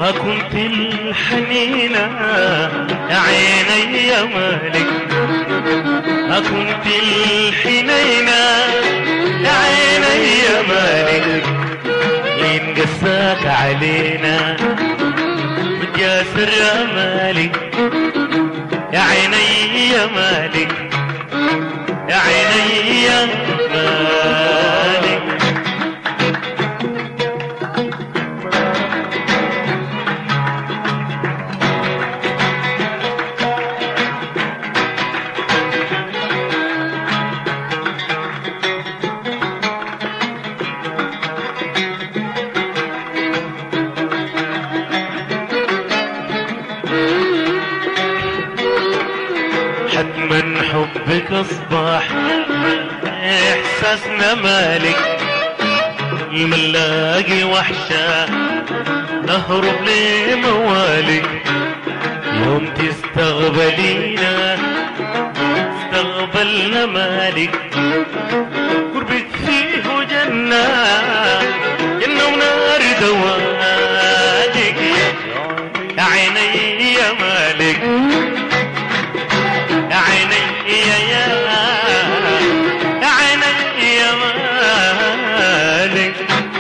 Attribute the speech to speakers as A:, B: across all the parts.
A: ما كنت الحنينة يا عيني يا مالك ما كنت الحنينة يا عيني يا مالك مين قساك علينا متجاسر يا مالك يا عيني يا مالك يا عيني يا مالك حتما حبك اصبح احساسنا مالك الملاقي وحشة نهرب لموالك يوم تستقبلينا استقبلنا مالك قربك فيه جنة جنة ونار دوالك يا عيني يا مالك يا عيني يا يا يا عيني يا مالك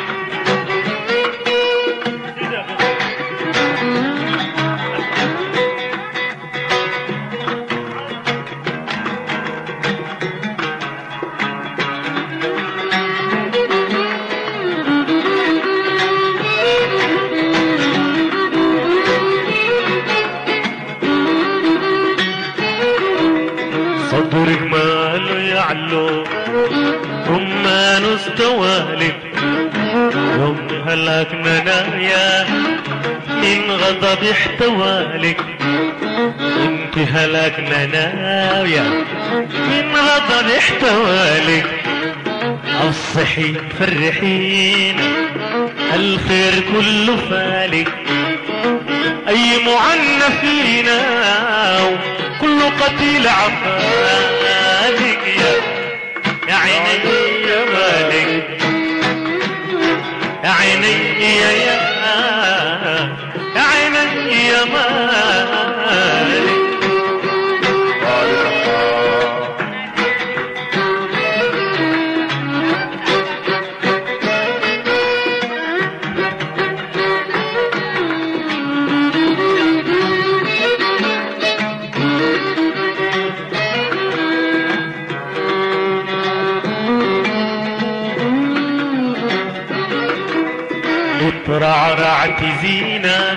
A: صدرك ماله يعلو رمان استوالك يوم هلكنا يا من غضب احتوالك انت هلكنا يا من غضب احتوالك الصحي فرحينا الخير كله فالك اي معنفينا كل قتيل عفالك يا يا عيني يا مالك يا عيني يا يا يا عيني يا مالك اترعرعت زينة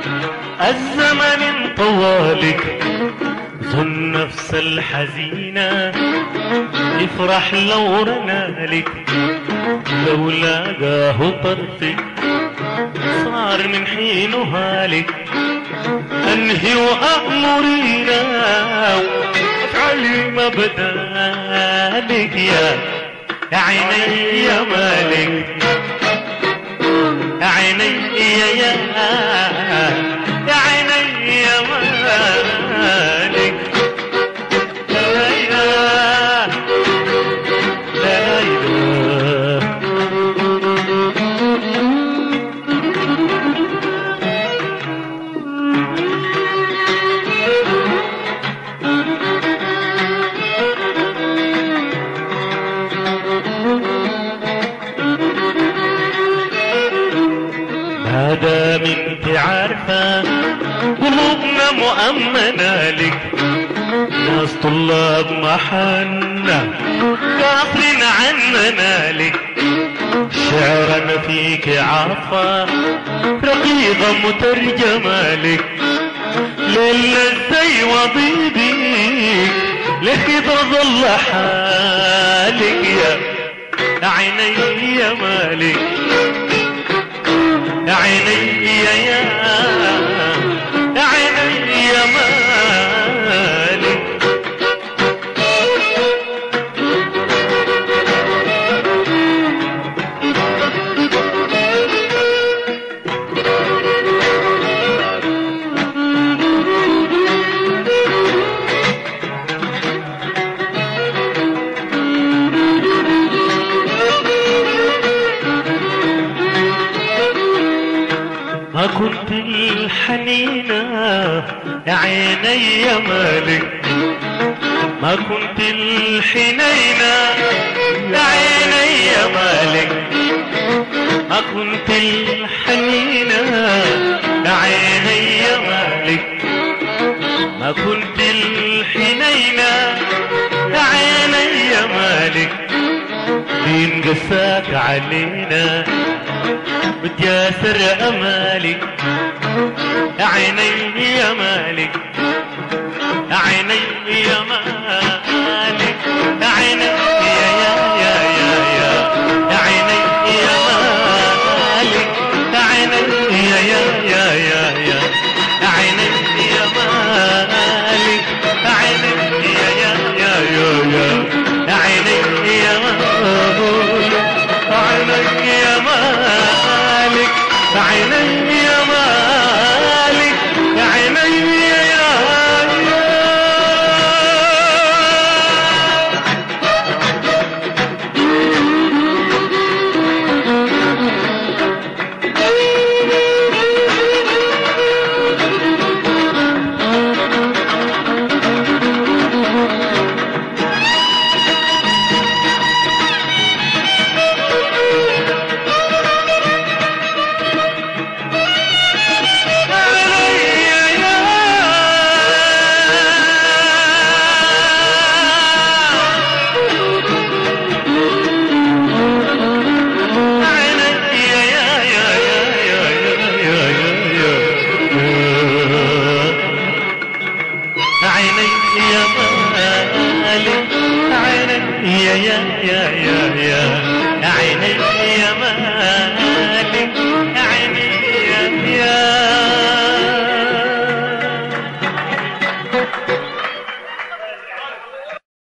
A: الزمن طوالك ظن نفس الحزينة يفرح لو رنالك لو لاقاه طرفك صار من حينه هالك انهي وامرينا افعلي ما بدالك يا يا عيني يا مالك يا عيني يا يا يا عيني يا مالك لا إله لا إله ما دام انت عارفة قلوبنا مؤمنة لك ناس طلاب محنة كافرين عننا لك شعرنا فيك عافى رقيقة مترجمة لك ليلنا ازاي وضيبك لك تظل حالك يا يا عيني يا مالك يا عيني يا يا يا عيني يا مالك ما كنت الحنينة يا عيني يا مالك ما كنت الحنينة يا عيني يا مالك ما كنت الحنينة يا عيني يا مالك ما كنت الحنينة يا عيني يا مالك مين قساك علينا بتياسر امالي يا عيني يا مالك يا عيني يا مالك يا عيني